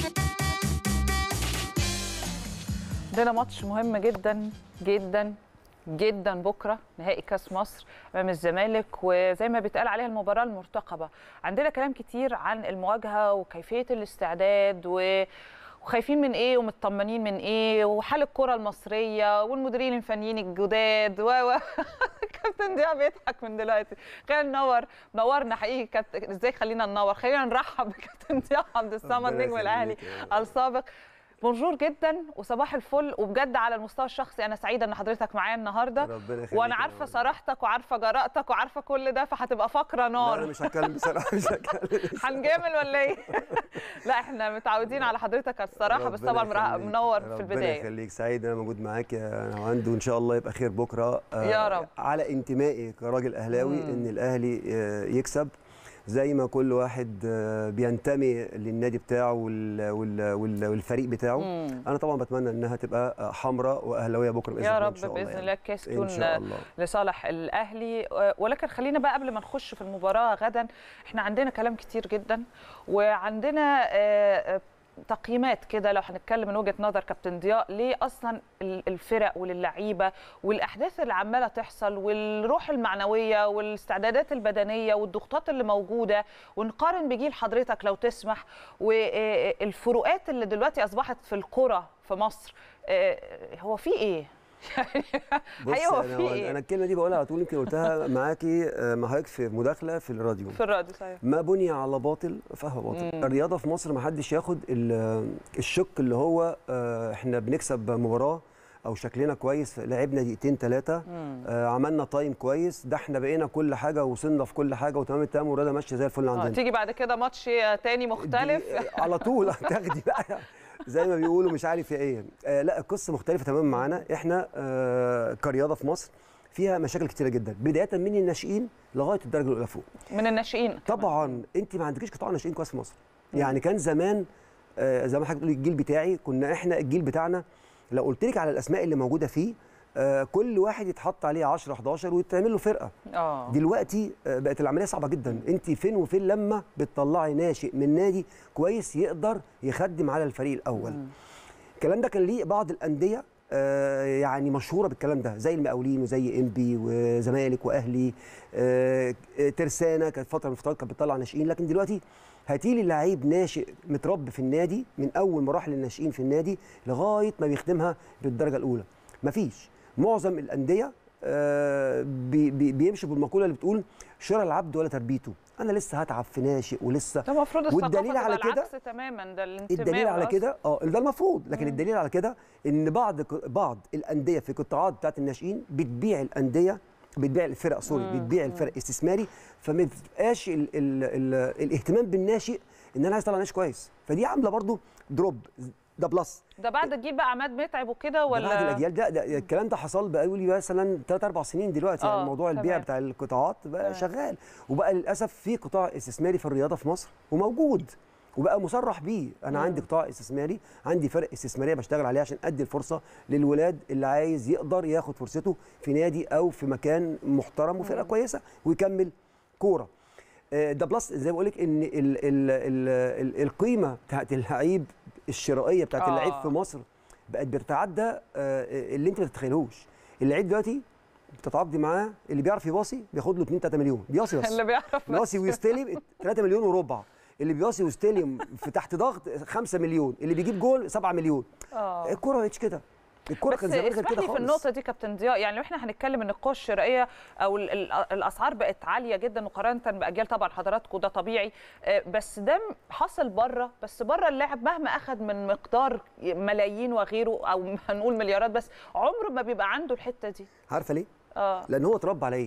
عندنا ماتش مهم جدا جدا جدا بكره نهائي كاس مصر امام الزمالك وزي ما بيتقال عليها المباراه المرتقبه عندنا كلام كتير عن المواجهه وكيفيه الاستعداد و وخايفين من ايه ومطمنين من ايه وحال الكره المصريه والمديرين الفنيين الجداد و و كابتن ضياء بيضحك من دلوقتي خلينا ننور نورنا حقيقي كابتن ازاي خلينا ننور خلينا نرحب بكابتن ضياء عبد الصمد ربنا نجم الاهلي يخليك يا رب. السابق بونجور جدا وصباح الفل وبجد على المستوى الشخصي انا سعيده ان حضرتك معايا النهارده ربنا يخليك وانا يا عارفه رب. صراحتك وعارفه جرأتك وعارفه كل ده فهتبقى فقره لا انا نار مش هتكلم بصراحه مش هتكلم هنجامل ولا ايه؟ لا احنا متعودين على حضرتك الصراحه بس ربنا طبعا مرا- يخليك. منور في ربنا البدايه يخليك سعيد انا موجود معاك يا نهاوند وان شاء الله يبقى خير بكره آه، يا رب. على انتمائي كراجل اهلاوي ان الاهلي آه، يكسب زي ما كل واحد آه، بينتمي للنادي بتاعه وال- وال- وال- والفريق بتاعه مم. انا طبعا بتمنى انها تبقى حمراء واهلاويه بكره باذن يا الله رب إن شاء باذن يعني. الله الكاس ان يكون شاء الله لصالح الاهلي آه، ولكن خلينا بقى قبل ما نخش في المباراه غدا احنا عندنا كلام كتير جدا وعندنا آه، آه، تقييمات كده لو هنتكلم من وجهه نظر كابتن ضياء ليه اصلا ال- الفرق وللعيبه والاحداث اللي عماله تحصل والروح المعنويه والاستعدادات البدنيه والضغوطات اللي موجوده ونقارن بجيل حضرتك لو تسمح والفروقات اللي دلوقتي اصبحت في الكره في مصر آه، هو في ايه؟ يعني بص حقيقي هو انا في ايه؟ انا الكلمه دي بقولها على طول يمكن قلتها معاكي آه، مع حضرتك في مداخله في الراديو في الراديو صحيح ما بني على باطل فهو باطل مم. الرياضه في مصر ما حدش ياخد ال- الشق اللي هو آه، احنا بنكسب مباراه او شكلنا كويس لعبنا دقيقتين ثلاثه آه عملنا تايم كويس ده احنا بقينا كل حاجه وصلنا في كل حاجه وتمام التمام والرياضه ماشيه زي الفل آه، عندنا تيجي بعد كده ماتش تاني مختلف دي- على طول تاخدي بقى زي ما بيقولوا مش عارف يا ايه آه لا القصه مختلفه تماما معانا احنا آه كرياضه في مصر فيها مشاكل كتيره جدا بدايه من الناشئين لغايه الدرجه الاولى فوق من الناشئين كمان. طبعا انت ما عندكيش قطاع ناشئين كويس في مصر يعني كان زمان آه، زي ما حضرتك بتقولي الجيل بتاعي كنا احنا الجيل بتاعنا لو قلت لك على الاسماء اللي موجوده فيه آه، كل واحد يتحط عليه 10 11 ويتعمل له فرقه اه دلوقتي آه، بقت العمليه صعبه جدا انت فين وفين لما بتطلعي ناشئ من نادي كويس يقدر يخدم على الفريق الاول الكلام ده كان ليه بعض الانديه آه، يعني مشهوره بالكلام ده زي المقاولين وزي انبي وزمالك واهلي آه، آه، ترسانه كانت فتره من الفترات كانت بتطلع ناشئين لكن دلوقتي هاتي لي لعيب ناشئ متربي في النادي من اول مراحل الناشئين في النادي لغايه ما بيخدمها بالدرجه الاولى مفيش معظم الانديه آه، بي- بي- بيمشوا بالمقوله اللي بتقول شراء العبد ولا تربيته انا لسه هتعب في ناشئ ولسه ده المفروض الثقافه والدليل على تبقى كده- العكس تماما ده الانتماء الدليل على أصلاً. كده اه ده المفروض لكن الدليل على كده ان بعض بعض الانديه في القطاعات بتاعت الناشئين بتبيع الانديه بتبيع الفرق سوري بتبيع الفرق استثماري فما بيبقاش ال ال ال الاهتمام بالناشئ ان انا عايز اطلع ناشئ كويس فدي عامله برضو دروب ده بلس ده بعد تجيب بقى عماد متعب وكده ولا بعد ولا الاجيال ده, ده الكلام ده حصل بقى لي مثلا 3 4 سنين دلوقتي آه، يعني موضوع البيع تمام. بتاع القطاعات بقى تمام. شغال وبقى للاسف في قطاع استثماري في الرياضه في مصر وموجود وبقى مصرح بيه انا عندي قطاع استثماري عندي فرق استثماريه بشتغل عليه عشان ادي الفرصه للولاد اللي عايز يقدر ياخد فرصته في نادي او في مكان محترم وفرقه كويسه ويكمل كوره آه، ده بلس زي ما بقول لك ان ال ال ال ال القيمه بتاعت اللعيب الشرائيه بتاعت آه. اللعيب في مصر بقت بتتعدى آه، اللي انت ما تتخيلهوش اللعيب دلوقتي بتتعاقدي معاه اللي بيعرف يباصي بياخد له 2 3 مليون بيباصي بس اللي بيعرف بيباصي ويستلم 3 مليون وربع اللي بيباصي ويستلم في تحت ضغط 5 مليون اللي بيجيب جول 7 مليون اه الكوره ما بقتش كده الكوره بس كان زمان غير اسمح كده لي في خالص النقطه دي كابتن ضياء يعني لو احنا هنتكلم ان القوه الشرائيه او ال- ال- الاسعار بقت عاليه جدا مقارنه باجيال طبعا حضراتكم ده طبيعي آه، بس ده م- حصل بره بس بره اللاعب مهما اخذ من مقدار ملايين وغيره او هنقول مليارات بس عمره ما بيبقى عنده الحته دي عارفه ليه؟ اه لان هو اتربى على ايه؟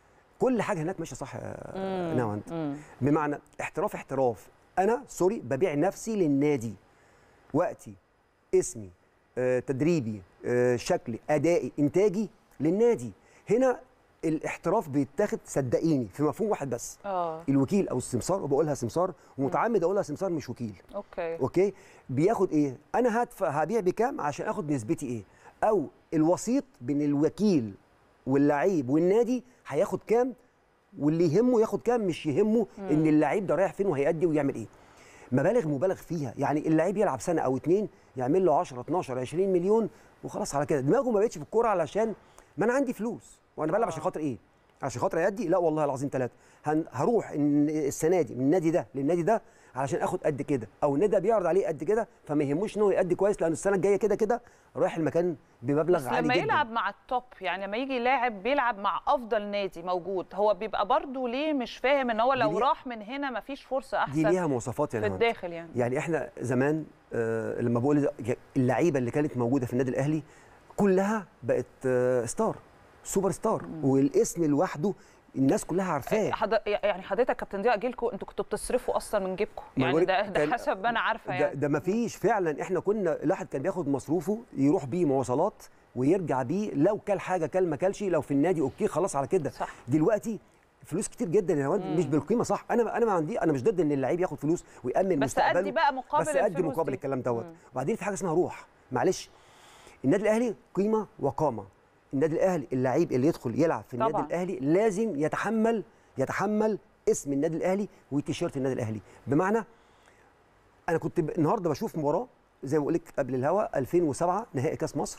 كل حاجه هناك ماشيه صح يا نوى انت بمعنى احتراف احتراف انا سوري ببيع نفسي للنادي وقتي اسمي آه، تدريبي آه، شكلي ادائي انتاجي للنادي هنا الاحتراف بيتاخد صدقيني في مفهوم واحد بس اه الوكيل او السمسار وبقولها سمسار ومتعمد اقولها سمسار مش وكيل اوكي اوكي بياخد ايه انا هدفع هبيع بكام عشان اخد نسبتي ايه او الوسيط بين الوكيل واللعيب والنادي هياخد كام واللي يهمه ياخد كام مش يهمه ان اللعيب ده رايح فين وهيأدي ويعمل ايه مبالغ مبالغ فيها يعني اللعيب يلعب سنه او اتنين يعمل له 10 12 20 مليون وخلاص على كده دماغه ما بقتش في الكوره علشان ما انا عندي فلوس وانا بلعب عشان خاطر ايه عشان خاطر ادي لا والله العظيم ثلاثه هروح إن السنه دي من النادي ده للنادي ده علشان اخد قد كده او النادي ده بيعرض عليه قد كده فما يهموش ان هو يأدي كويس لان السنه الجايه كده كده رايح المكان بمبلغ بس عالي لما جدا يلعب مع التوب يعني لما يجي لاعب بيلعب مع افضل نادي موجود هو بيبقى برضه ليه مش فاهم ان هو لو ليه- راح من هنا مفيش فرصه احسن دي ليها مواصفات في يعني الداخل يعني يعني احنا زمان آه لما بقول اللعيبه اللي كانت موجوده في النادي الاهلي كلها بقت آه ستار سوبر ستار والاسم لوحده الناس كلها عارفاه حض... يعني حضرتك كابتن ضياء جيلكم انتوا كنتوا بتصرفوا اصلا من جيبكم ما يعني بقولك ده ده كان- حسب ما انا عارفه ده, يعني ده ما فيش فعلا احنا كنا الواحد كان بياخد مصروفه يروح بيه مواصلات ويرجع بيه لو كل حاجه كل ما كلش لو في النادي اوكي خلاص على كده صح. دلوقتي فلوس كتير جدا يا نواد مش بالقيمه صح انا انا ما عندي انا مش ضد ان اللعيب ياخد فلوس ويامن بس مستقبله ادي بقى مقابل بس ادي الفلوس مقابل دي. الكلام دوت وبعدين في حاجه اسمها روح معلش النادي الاهلي قيمه وقامه النادي الاهلي اللعيب اللي يدخل يلعب في النادي طبعاً. الاهلي لازم يتحمل يتحمل اسم النادي الاهلي وتيشيرت النادي الاهلي بمعنى انا كنت ب- النهارده بشوف مباراه زي ما بقول لك قبل الهوا 2007 نهائي كاس مصر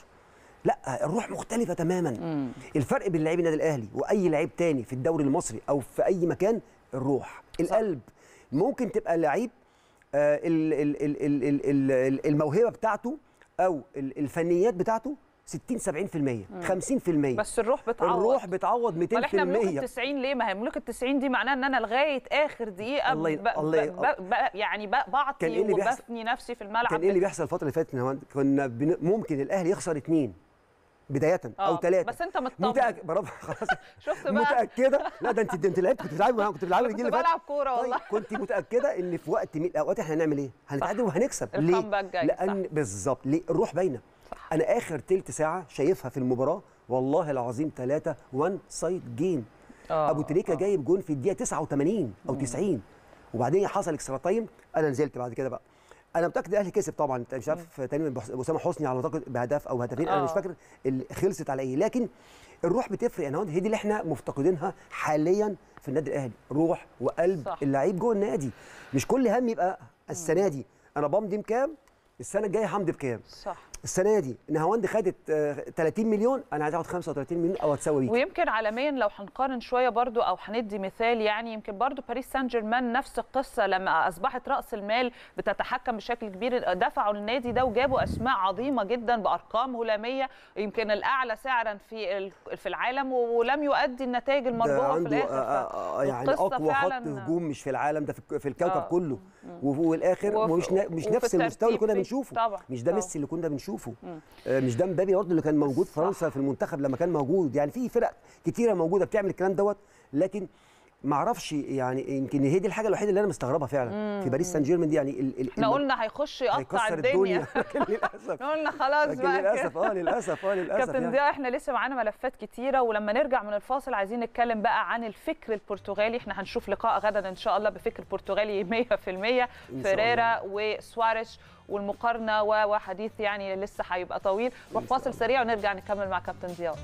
لا الروح مختلفه تماما الفرق بين لعيب النادي الاهلي واي لعيب تاني في الدوري المصري او في اي مكان الروح القلب ممكن تبقى لعيب آه، ال- ال- ال- ال- ال- ال- الموهبه بتاعته او ال- الفنيات بتاعته 60 70% 50% بس الروح بتعوض الروح بتعوض 200% امال احنا ملوك ال 90 ليه؟ ما هي ملوك ال 90 دي معناها ان انا لغايه اخر دقيقه الله ي- ب... ب... الله ي- ب... ب... يعني ب... كان بعطي إيه اللي بيحصل؟ وبفني نفسي في الملعب كان ايه اللي بيحصل الفتره اللي فاتت إن هو كنا بن... ممكن الاهلي يخسر اثنين بدايه او آه، ثلاثه بس انت مطمن متأكد برافو خلاص شفت بقى متاكده لا ده انت ده انت لعبت كنت بتلعب كنت بتلعب كنت الجيل اللي فات بلعب كوره طيب والله كنت متاكده ان في وقت من الاوقات احنا هنعمل ايه؟ هنتعادل وهنكسب ليه؟ الكامباك جاي، لان بالظبط ليه؟ الروح باينه صح. انا اخر تلت ساعه شايفها في المباراه والله العظيم ثلاثه وان سايد جيم آه، ابو تريكه آه. جايب جون في الدقيقه 89 او 90 وبعدين حصل اكسترا تايم انا نزلت بعد كده بقى انا متاكد الاهلي كسب طبعا انت مش عارف تقريبا بحس- اسامه حسني على ما اعتقد بهدف او هدفين انا مش آه. فاكر اللي خلصت على ايه لكن الروح بتفرق يا نهاد هي دي اللي احنا مفتقدينها حاليا في النادي الاهلي روح وقلب صح. اللعيب جوه النادي مش كل هم يبقى السنه دي انا بمضي بكام السنه الجايه همضي بكام صح السنه دي نهاوند خدت آه، 30 مليون انا عايز اخد 35 مليون او اتساوي بيه ويمكن عالميا لو هنقارن شويه برضو او هندي مثال يعني يمكن برضو باريس سان جيرمان نفس القصه لما اصبحت راس المال بتتحكم بشكل كبير دفعوا النادي ده وجابوا اسماء عظيمه جدا بارقام هلاميه يمكن الاعلى سعرا في ال- في العالم ولم يؤدي النتائج ده المرجوه في عنده الاخر آه، ف- آه، يعني القصة اقوى خط فعلاً- هجوم مش في العالم ده في الك- في الكوكب آه. كله وفي الاخر وف- مش نا- مش وفي نفس المستوى اللي كنا الترتيب في- بنشوفه طبعاً، مش ده طبعاً. ميسي اللي كنا بنشوفه آه، مش ده مبابي برضه اللي كان موجود في صح. فرنسا في المنتخب لما كان موجود يعني في فرق كتيره موجوده بتعمل الكلام دوت لكن ما اعرفش يعني يمكن هي دي الحاجه الوحيده اللي انا مستغربها فعلا في باريس سان جيرمان دي يعني ال ال احنا الم- قلنا هيخش يقطع هيكسر الدنيا لكن للاسف قلنا خلاص لكن بقى كده. للاسف اه للاسف اه للاسف كابتن يعني. ضياء احنا لسه معانا ملفات كتيره ولما نرجع من الفاصل عايزين نتكلم بقى عن الفكر البرتغالي احنا هنشوف لقاء غدا ان شاء الله بفكر برتغالي 100% فيريرا وسواريش والمقارنه و- وحديث يعني لسه هيبقى طويل نروح فاصل سريع ونرجع نكمل مع كابتن ضياء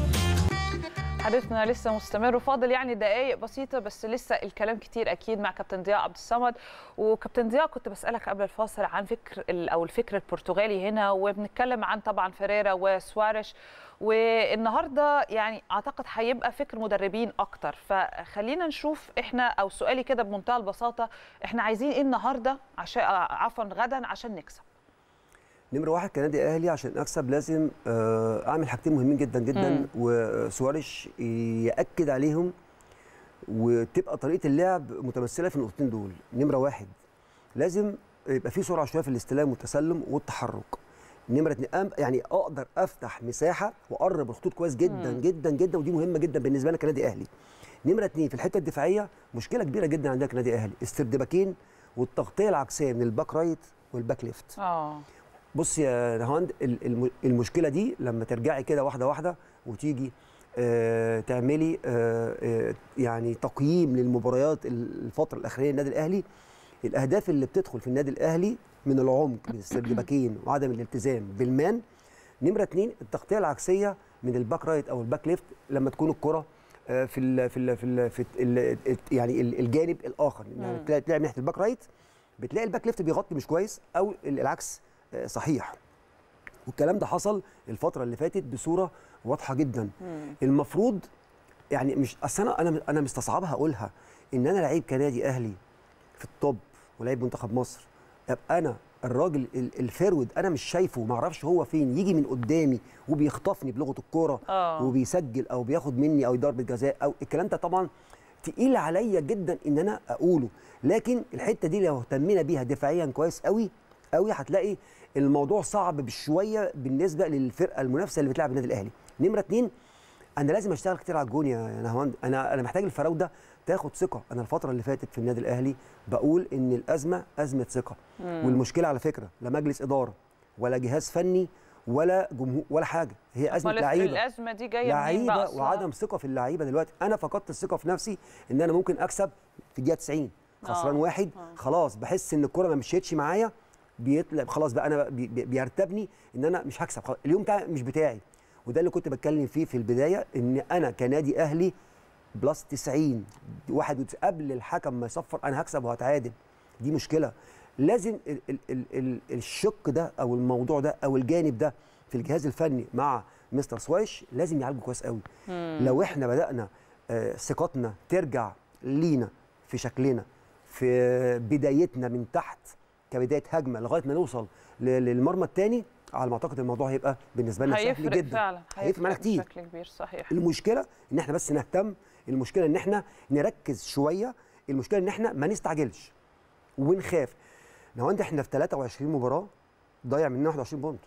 حديثنا لسه مستمر وفاضل يعني دقائق بسيطة بس لسه الكلام كتير أكيد مع كابتن ضياء عبد الصمد وكابتن ضياء كنت بسألك قبل الفاصل عن فكر ال- أو الفكر البرتغالي هنا وبنتكلم عن طبعا فيريرا وسواريش والنهارده يعني اعتقد هيبقى فكر مدربين اكتر فخلينا نشوف احنا او سؤالي كده بمنتهى البساطه احنا عايزين ايه النهارده عشان عفوا غدا عشان نكسب نمرة واحد كنادي اهلي عشان اكسب لازم آه، اعمل حاجتين مهمين جدا جدا مم. وسواريش ياكد عليهم وتبقى طريقه اللعب متمثله في النقطتين دول نمره واحد لازم يبقى في سرعه شويه في الاستلام والتسلم والتحرك نمره اتنين أم- يعني اقدر افتح مساحه واقرب الخطوط كويس جدا مم. جدا جدا ودي مهمه جدا بالنسبه لنا كنادي اهلي نمره اتنين في الحته الدفاعيه مشكله كبيره جدا عندنا كنادي اهلي استردباكين والتغطيه العكسيه من الباك رايت والباك ليفت اه بص يا نهاند ال- الم- المشكله دي لما ترجعي كده واحده واحده وتيجي آه تعملي آه آه يعني تقييم للمباريات الفتره الاخرانيه للنادي الاهلي الاهداف اللي بتدخل في النادي الاهلي من العمق من السردباكين وعدم الالتزام بالمان نمره اتنين التغطيه العكسيه من الباك رايت او الباك ليفت لما تكون الكره آه، في ال في ال في ال في ال يعني ال- الجانب الاخر يعني مم. تلاقي تلاقي ناحيه الباك رايت بتلاقي الباك ليفت بيغطي مش كويس او العكس آه، صحيح والكلام ده حصل الفتره اللي فاتت بصوره واضحه جدا المفروض يعني مش اصل انا انا انا مستصعبها اقولها ان انا لعيب كنادي اهلي في الطب ولعيب منتخب مصر ابقى انا الراجل ال- الفيرود انا مش شايفه ما اعرفش هو فين يجي من قدامي وبيخطفني بلغه الكوره آه. وبيسجل او بياخد مني او ضربه جزاء او الكلام ده طبعا تقيل عليا جدا ان انا اقوله لكن الحته دي لو اهتمينا بيها دفاعيا كويس قوي قوي هتلاقي الموضوع صعب بشويه بالنسبه للفرقه المنافسه اللي بتلعب النادي الاهلي نمره اتنين انا لازم اشتغل كتير على الجون يا يا نهاوند انا انا محتاج الفراوده تاخد ثقه انا الفتره اللي فاتت في النادي الاهلي بقول ان الازمه ازمه ثقه والمشكله على فكره لا مجلس اداره ولا جهاز فني ولا جمهور ولا حاجه هي ازمه أمال لعيبه الازمه دي جايه منين بقى لعيبه أصلاً؟ وعدم ثقه في اللعيبه دلوقتي انا فقدت الثقه في نفسي ان انا ممكن اكسب في الدقيقه 90 خسران آه. واحد خلاص بحس ان الكره ما مشيتش معايا بيطلع خلاص بقى انا بي بي- بيرتبني ان انا مش هكسب خلاص اليوم بتاعي مش بتاعي وده اللي كنت بتكلم فيه في البدايه ان انا كنادي اهلي بلس 90 واحد وتس- قبل الحكم ما يصفر انا هكسب وهتعادل دي مشكله لازم ال ال ال ال الشق ده او الموضوع ده او الجانب ده في الجهاز الفني مع مستر سوايش لازم يعالجه كويس قوي لو احنا بدانا آه، ثقتنا ترجع لينا في شكلنا في بدايتنا من تحت كبدايه هجمه لغايه ما نوصل ل- للمرمى الثاني على ما اعتقد الموضوع هيبقى بالنسبه لنا سهل هيفرق جدا فعلا هيفرق معانا كتير بشكل كبير صحيح المشكله ان احنا بس نهتم المشكله ان احنا نركز شويه المشكله ان احنا ما نستعجلش ونخاف لو انت احنا في 23 مباراه ضيع مننا 21 بونت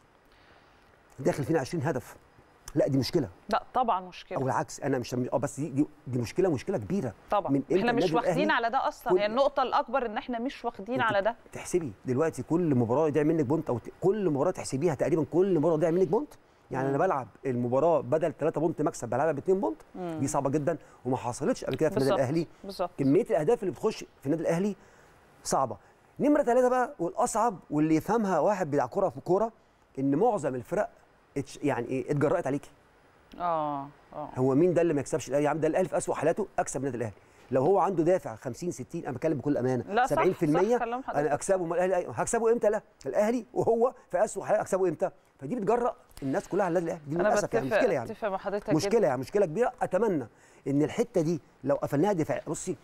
داخل فينا 20 هدف لا دي مشكله لا طبعا مشكله او العكس انا مش اه بس دي دي, دي مشكله مشكله كبيره طبعا من إمتى احنا مش النادي واخدين الأهلي على ده اصلا كل- هي النقطه الاكبر ان احنا مش واخدين أنت على ده تحسبي دلوقتي كل مباراه يضيع منك بونت او ت- كل مباراه تحسبيها تقريبا كل مباراه يضيع منك بونت يعني انا بلعب المباراه بدل 3 بونت مكسب بلعبها ب 2 بونت دي صعبه جدا وما حصلتش قبل كده في النادي بالظبط الاهلي بالظبط كميه الاهداف اللي بتخش في النادي الاهلي صعبه نمره ثلاثه بقى والاصعب واللي يفهمها واحد بتاع كوره في كوره ان معظم الفرق اتش- يعني ايه اتجرأت عليكي اه اه هو مين ده اللي ما يكسبش الاهلي يا عم ده الاهلي في اسوء حالاته اكسب النادي الاهلي لو هو عنده دافع 50 60 انا بتكلم بكل امانه لا، صح، 70% صح كلام حضرتك. انا اكسبه امال الاهلي أيوة، هكسبه امتى لا الاهلي وهو في اسوء حالاته اكسبه امتى فدي بتجرأ الناس كلها على النادي الاهلي دي انا للاسف يعني بتفق مشكله يعني اتفق مع حضرتك جدا. مشكله يعني مشكله كبيره اتمنى ان الحته دي لو قفلناها دفاع بصي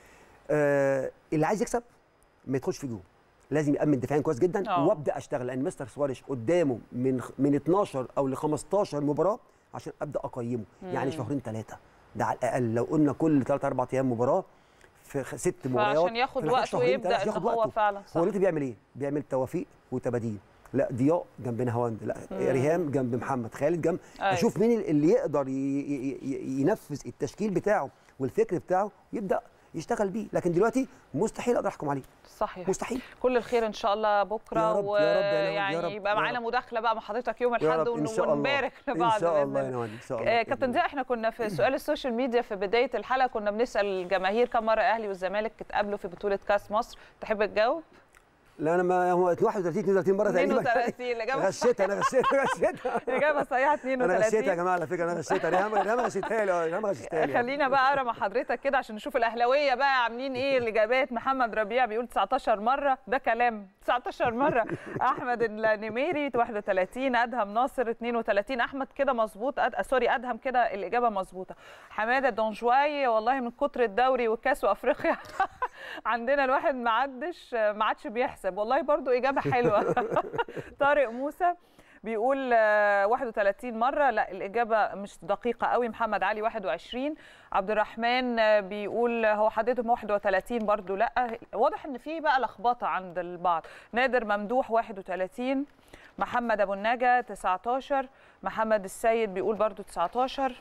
آه اللي عايز يكسب ما يدخلش في جون لازم يامن دفاعيا كويس جدا آه. وابدا اشتغل لان مستر سواريش قدامه من من 12 او ل 15 مباراه عشان ابدا اقيمه يعني شهرين ثلاثه ده على الاقل لو قلنا كل 3 4 ايام مباراه في خ- ست مباريات فعشان ياخد فمحتاج وقته شهرين ويبدا ثلاثة ان ياخد هو وقته. فعلا صح هو دلوقتي بيعمل ايه؟ بيعمل توافيق وتباديل لا ضياء جنب نهاوند لا ريهام جنب محمد خالد جنب أيوة. اشوف مين اللي يقدر ي- ي- ي- ينفذ التشكيل بتاعه والفكر بتاعه يبدا يشتغل بيه لكن دلوقتي مستحيل اقدر احكم عليه صحيح مستحيل كل الخير ان شاء الله بكره يا رب، يا رب يا نهاوند، يا ويعني رب، يبقى يا معانا رب. مداخله بقى مع حضرتك يوم يا الاحد رب ان شاء الله ونبارك لبعض ان شاء بإذن الله يا الله. نهاوند ان شاء الله آه، بإذن كابتن الله. ضياء احنا كنا في سؤال السوشيال ميديا في بدايه الحلقه كنا بنسال الجماهير كم مره الاهلي والزمالك اتقابلوا في بطوله كاس مصر تحب تجاوب لا انا ما هو 31 32 مره تقريبا 32 الاجابه غشيتها انا غشيتها غشيتها الاجابه صحيحه انا غشيتها يا 32 جماعه على فكره انا غشيتها ريهام ريهام غشيتها لي اه ريهام غشيتها لي خلينا بقى اقرا مع حضرتك كده عشان نشوف الاهلاويه بقى عاملين ايه الاجابات محمد ربيع بيقول 19 مره ده كلام 19 مره احمد النميري 31 ادهم ناصر 32 احمد كده مظبوط أد... سوري ادهم كده الاجابه مظبوطه حماده دونجواي والله من كتر الدوري والكاس وافريقيا عندنا الواحد ما عدش ما عادش بيحسب والله برضو اجابه حلوه طارق موسى بيقول آه، 31 مرة لا الإجابة مش دقيقة قوي محمد علي 21 عبد الرحمن آه، بيقول هو حددهم 31 برضو لا واضح إن في بقى لخبطة عند البعض نادر ممدوح 31 محمد أبو النجا 19 محمد السيد بيقول برضو 19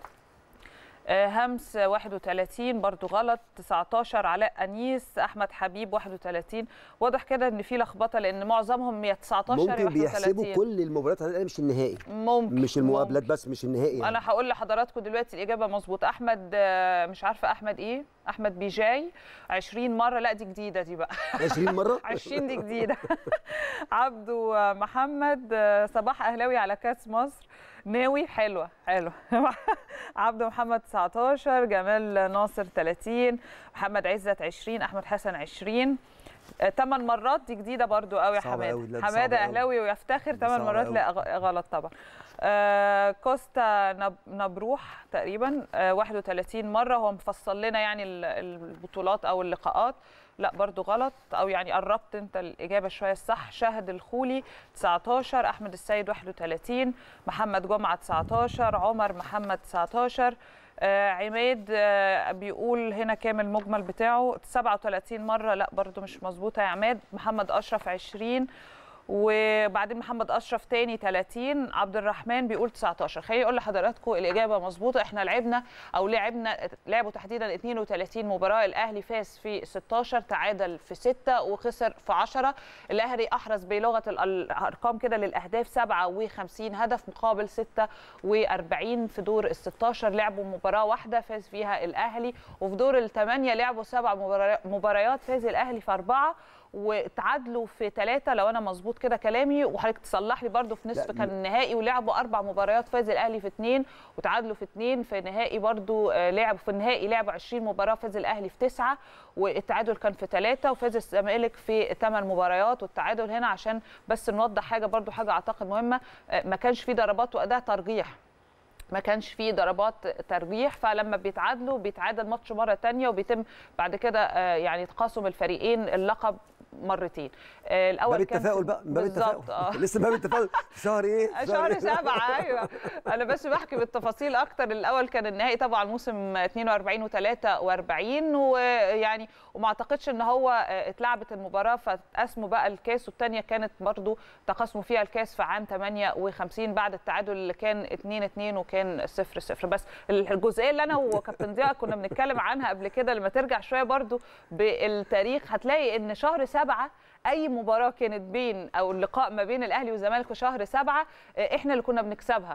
آه، همس 31 برضو غلط 19 علاء انيس احمد حبيب 31 واضح كده ان في لخبطه لان معظمهم يا 19 يا ممكن 31 بيحسبوا كل المباريات هتلاقي مش النهائي ممكن مش المقابلات ممكن. بس مش النهائي يعني. انا هقول لحضراتكم دلوقتي الاجابه مظبوطه احمد آه، مش عارفه احمد ايه احمد بيجاي 20 مره لا دي جديده دي بقى 20 مره 20 دي جديده عبدو آه، محمد آه، صباح اهلاوي على كاس مصر ناوي حلوه حلوه عبدو محمد 19 جمال ناصر 30 محمد عزت 20 احمد حسن 20 ثمان مرات دي جديده برضو قوي يا صعبة حماده أوي، لا، دي حماده صعبة أوي. اهلاوي ويفتخر دي ثمان صعبة مرات أوي. لا غ- غلط طبعا آه كوستا نب- نبروح تقريبا آه 31 مره هو مفصل لنا يعني ال- البطولات او اللقاءات لا برضو غلط او يعني قربت انت الاجابه شويه الصح شاهد الخولي 19 احمد السيد 31 محمد جمعه 19 عمر محمد 19 آه عماد آه بيقول هنا كام المجمل بتاعه 37 مره لا برضو مش مظبوطه يا عماد محمد اشرف 20 وبعدين محمد اشرف تاني 30 عبد الرحمن بيقول 19 خليني اقول لحضراتكم الاجابه مظبوطه احنا لعبنا او لعبنا لعبوا تحديدا 32 مباراه الاهلي فاز في 16 تعادل في 6 وخسر في 10 الاهلي احرز بلغه ال- الارقام كده للاهداف 57 هدف مقابل 46 في دور ال 16 لعبوا مباراه واحده فاز فيها الاهلي وفي دور الثمانيه لعبوا سبع مبارا- مباريات فاز الاهلي في اربعه وتعادلوا في ثلاثه لو انا مظبوط كده كلامي وحضرتك تصلح لي برده في نصف لا، كان النهائي ولعبوا اربع مباريات فاز الاهلي في اثنين وتعادلوا في اثنين في نهائي برده لعبوا في النهائي لعبوا 20 مباراه فاز الاهلي في تسعه والتعادل كان في ثلاثه وفاز الزمالك في ثمان مباريات والتعادل هنا عشان بس نوضح حاجه برده حاجه اعتقد مهمه آه، ما كانش في ضربات واداء ترجيح ما كانش فيه ضربات ترجيح فلما بيتعادلوا بيتعادل ماتش مره تانية وبيتم بعد كده آه، يعني تقاسم الفريقين اللقب مرتين آه، الاول باب كان في- التفاؤل بقى باب بالظبط اه التفاؤل لسه باب التفاؤل في شهر ايه؟ في شهر إيه؟ سبعة ايوه انا بس بحكي بالتفاصيل اكتر الاول كان النهائي طبعا موسم 42 و43 ويعني وما اعتقدش ان هو آه، اتلعبت المباراه فتقسموا بقى الكاس والثانيه كانت برضو تقاسموا فيها الكاس في عام 58 بعد التعادل اللي كان 2 2 وكان 0 0 بس الجزئيه اللي انا وكابتن ضياء كنا بنتكلم عنها قبل كده لما ترجع شويه برضو بالتاريخ هتلاقي ان شهر سبعة اي مباراه كانت بين او اللقاء ما بين الاهلي والزمالك في شهر سبعة آه، احنا اللي كنا بنكسبها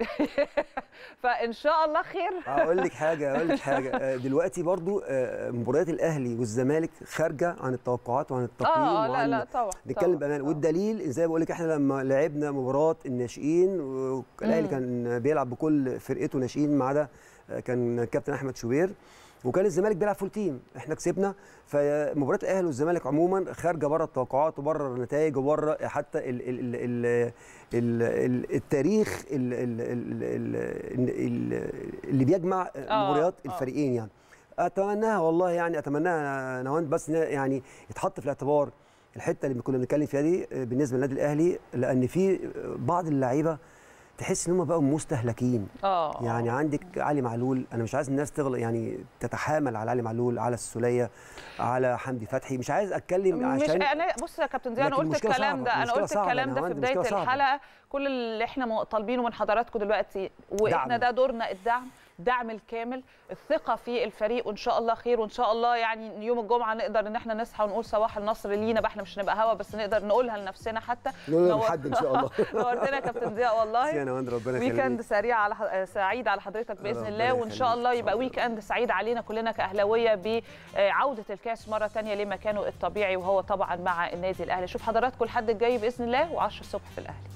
فان شاء الله خير اقول لك حاجه اقول لك حاجه آه، دلوقتي برضو آه، مباريات الاهلي والزمالك خارجه عن التوقعات وعن التقييم اه لا وعن لا طبعا نتكلم طبعاً، بامانه طبعاً. والدليل زي ما بقول لك احنا لما لعبنا مباراه الناشئين والاهلي مم. كان بيلعب بكل فرقته ناشئين ما عدا آه، كان كابتن احمد شوبير وكان الزمالك بيلعب فول تيم احنا كسبنا فمباراه الاهلي والزمالك عموما خارجه بره التوقعات وبره النتائج وبره حتى ال ال ال ال ال ال التاريخ ال ال ال ال ال اللي بيجمع آه، مباريات آه. الفريقين يعني اتمناها والله يعني اتمناها نوان بس إنها يعني يتحط في الاعتبار الحته اللي كنا بنتكلم فيها دي آه، بالنسبه للنادي الاهلي لان في بعض اللعيبه تحس ان هم بقوا مستهلكين اه يعني عندك علي معلول انا مش عايز الناس تغلط يعني تتحامل على علي معلول على السوليه على حمدي فتحي مش عايز اتكلم مش عشان انا بص يا كابتن زي انا لكن قلت المشكلة الكلام صعبة، ده انا المشكلة قلت صعبة، الكلام أنا ده في عندي بدايه مشكلة صعبة. الحلقه كل اللي احنا م- طالبينه من حضراتكم دلوقتي واحنا دعم. ده دورنا الدعم الدعم الكامل الثقه في الفريق وان شاء الله خير وان شاء الله يعني يوم الجمعه نقدر ان احنا نصحى ونقول صباح النصر لينا بقى احنا مش هنبقى هوا بس نقدر نقولها لنفسنا حتى نقول نور- لحد ان شاء الله نورتنا يا كابتن ضياء والله يا نوان ربنا ويكند يخليك سريع على ح- سعيد على حضرتك باذن ربنا الله وان شاء يخليك. الله إن يبقى شاء الله. ويك اند سعيد علينا كلنا كاهلاويه بعوده الكاس مره ثانيه لمكانه الطبيعي وهو طبعا مع النادي الاهلي شوف حضراتكم الحد الجاي باذن الله و10 الصبح في الاهلي